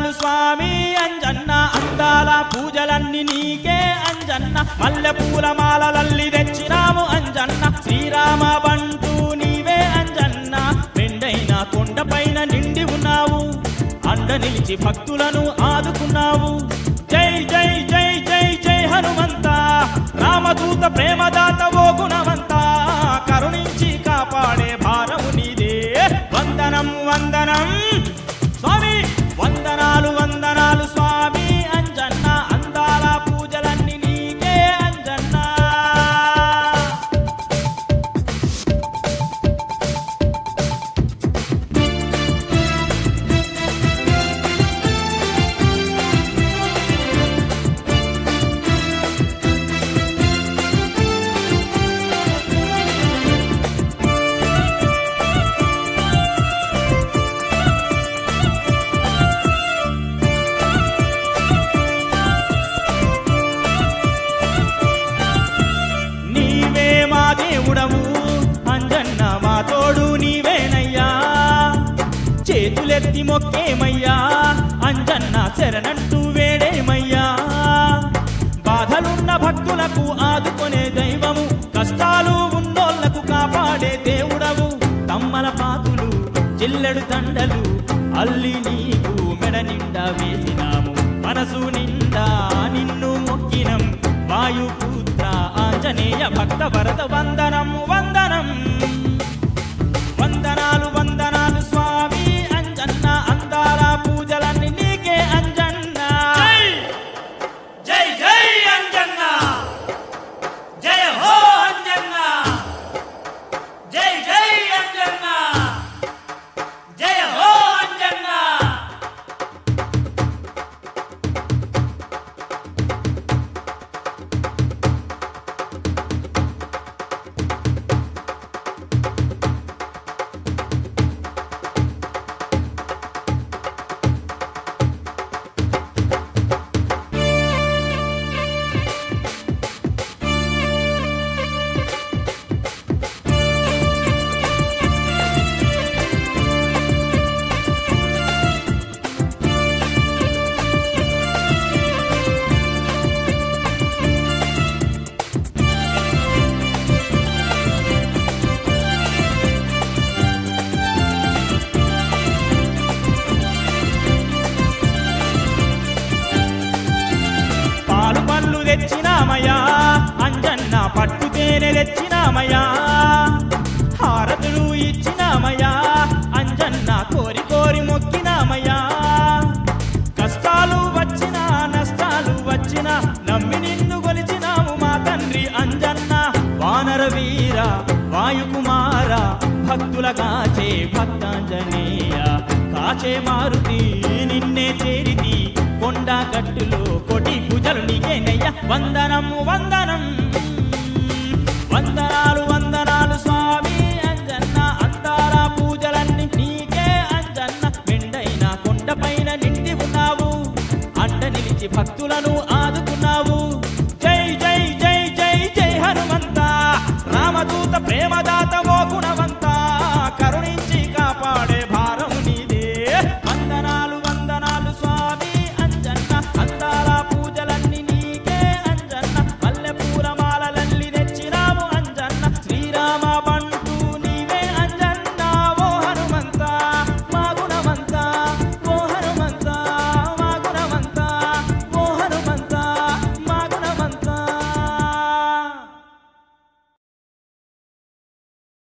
వందనాలు స్వామి అంజన్న అందాల పూజలన్నీ నీకే అంజన్న మల్లె పూల మాలలల్లి తెచ్చినాము అంజన్న శ్రీరామ బంటూ నీవే అంజన్న పెండైన కొండపైన నిండి ఉన్నావు అండ నిలిచి భక్తులను ఆదుకున్నావు జై జై జై జై జై హనుమంత రామదూత ప్రేమదాత ఓ గుణవంత కరుణించి కాపాడే భారము నీదే వందనం వందనం స్వామి వందనాలు వందనాలు స్వామి అంజన్న అందాల పూజలన్నీ నీకే అంజన్న నీవే మా దేవుడవు అంజన్న మా తోడు నీవేనయ్యా చేతులెత్తి మొక్కేమయ్యా అంజన్న శరణంటూ వేడేమయ్యా బాధలున్న భక్తులకు ఆదుకొనే దైవము కష్టాలు ఉన్నోళ్లకు కాపాడే దేవుడవు తమ్మల పాతులు జిల్లెడు తండలు అల్లి నీకు మెడ నిండా వేసినాము మనసు నిండా నిన్ను మొక్కినం వాయుపుత్ర ఆంజనేయ భక్త వరద వందనం వందనం వందనాలు వందనాలు స్వామి అంజన్న అందాల పూజలన్నీ నీకే అంజన్న జై జై అంజన్న జయ హో అంజన్న జై జై అంజన్న జయ హో అంజన్న పాలు పళ్ళు తెచ్చినామయ్యా అంజన్న పట్టు తేనె తెచ్చినామయ్యా హారతులు ఇచ్చినామయ్యా అంజన్న కోరి కోరి మొక్కినామయ్యా కష్టాలు వచ్చినా నష్టాలు వచ్చినా నమ్మి నిన్ను కొలిచినాము మా తండ్రి అంజన్న వానర వీర వాయుకుమార భక్తుల కాచే భక్తాంజనేయ కాచే మారుతి నిన్నే చేరితి కొండ గట్టులో కొటి పూజలు నీకేనయ్య వందనం వందనం వందన